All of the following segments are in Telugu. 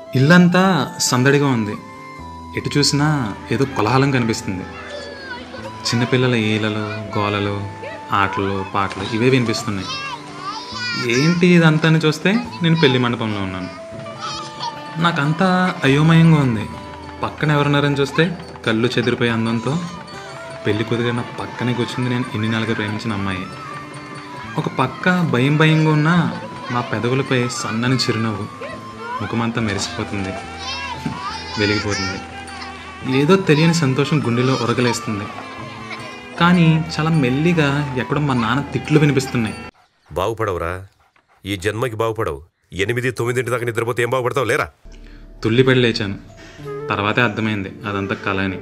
ఇల్లంతా సందడిగా ఉంది ఎటు చూసినా ఏదో కోలాహలం కనిపిస్తుంది చిన్నపిల్లల ఈలలు గోలలు ఆటలు పాటలు ఇవే వినిపిస్తున్నాయి ఏంటి ఇదంతా అని చూస్తే నేను పెళ్లి మండపంలో ఉన్నాను నాకంతా అయోమయంగా ఉంది పక్కన ఎవరున్నారని చూస్తే కళ్ళు చెదిరిపోయే అందంతో పెళ్లి కుదిరిన పక్కనే కూర్చుంది నేను ఇన్ని నెలలుగా ప్రేమించిన అమ్మాయి ఒక పక్క భయం భయంగా ఉన్న మా పెదవులపై సన్నని చిరునవ్వు ముఖమంతా మెరిసిపోతుంది వెలిగిపోతుంది ఏదో తెలియని సంతోషం గుండెలో ఉరగలేస్తుంది కానీ చాలా మెల్లిగా ఎక్కడో మా నాన్న తిట్లు వినిపిస్తున్నాయి బాగుపడవురా ఈ జన్మకి బాగుపడవు ఎనిమిది తొమ్మిదింటి దాకా నిద్రపోతే ఏం బాగుపడతావు లేరా తుల్లిపడి లేచాను తర్వాతే అర్థమైంది అదంతా కళ అని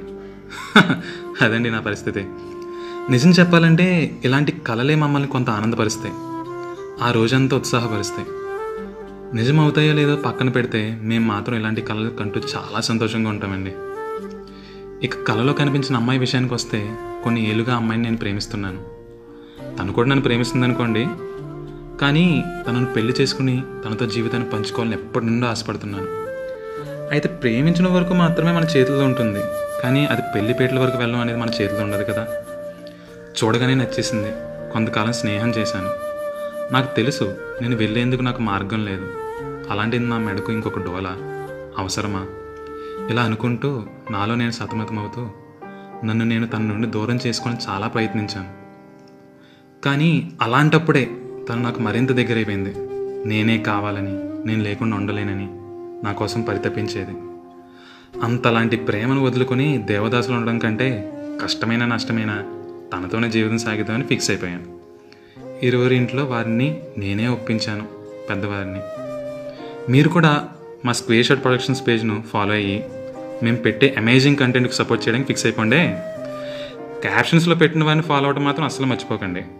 అదండి నా పరిస్థితి నిజం చెప్పాలంటే ఇలాంటి కళలే మమ్మల్ని కొంత ఆనందపరుస్తాయి ఆ రోజంతా ఉత్సాహపరుస్తాయి నిజం అవుతాయో లేదో పక్కన పెడితే మేము మాత్రం ఇలాంటి కళలు కంటూ చాలా సంతోషంగా ఉంటామండి ఇక కళలో కనిపించిన అమ్మాయి విషయానికి వస్తే కొన్ని ఏళ్ళుగా ఆ అమ్మాయిని నేను ప్రేమిస్తున్నాను తను కూడా నన్ను ప్రేమిస్తుంది అనుకోండి కానీ తనను పెళ్లి చేసుకుని తనతో జీవితాన్ని పంచుకోవాలని ఎప్పటి నుండో ఆశపడుతున్నాను అయితే ప్రేమించిన వరకు మాత్రమే మన చేతిలో ఉంటుంది కానీ అది పెళ్లి పేటల వరకు వెళ్ళడం అనేది మన చేతిలో ఉండదు కదా చూడగానే నచ్చేసింది కొంతకాలం స్నేహం చేశాను నాకు తెలుసు నేను వెళ్ళేందుకు నాకు మార్గం లేదు అలాంటిది నా మెడకు ఇంకొక డోల అవసరమా ఇలా అనుకుంటూ నాలో నేను సతమతమవుతూ నన్ను నేను తన నుండి దూరం చేసుకొని చాలా ప్రయత్నించాను కానీ అలాంటప్పుడే తను నాకు మరింత దగ్గరైపోయింది నేనే కావాలని నేను లేకుండా ఉండలేనని నా కోసం పరితపించేది అంతలాంటి ప్రేమను వదులుకొని దేవదాసులు ఉండడం కంటే కష్టమైన నష్టమైన తనతోనే జీవితం సాగిద్దామని ఫిక్స్ అయిపోయాను ఇరువురి ఇంట్లో వారిని నేనే ఒప్పించాను పెద్దవారిని మీరు కూడా మా స్క్వేర్ షాట్ ప్రొడక్షన్స్ పేజ్ను ఫాలో అయ్యి మేము పెట్టే అమేజింగ్ కంటెంట్కి సపోర్ట్ చేయడానికి ఫిక్స్ అయిపోండి క్యాప్షన్స్లో పెట్టిన వారిని ఫాలో అవడం మాత్రం అస్సలు మర్చిపోకండి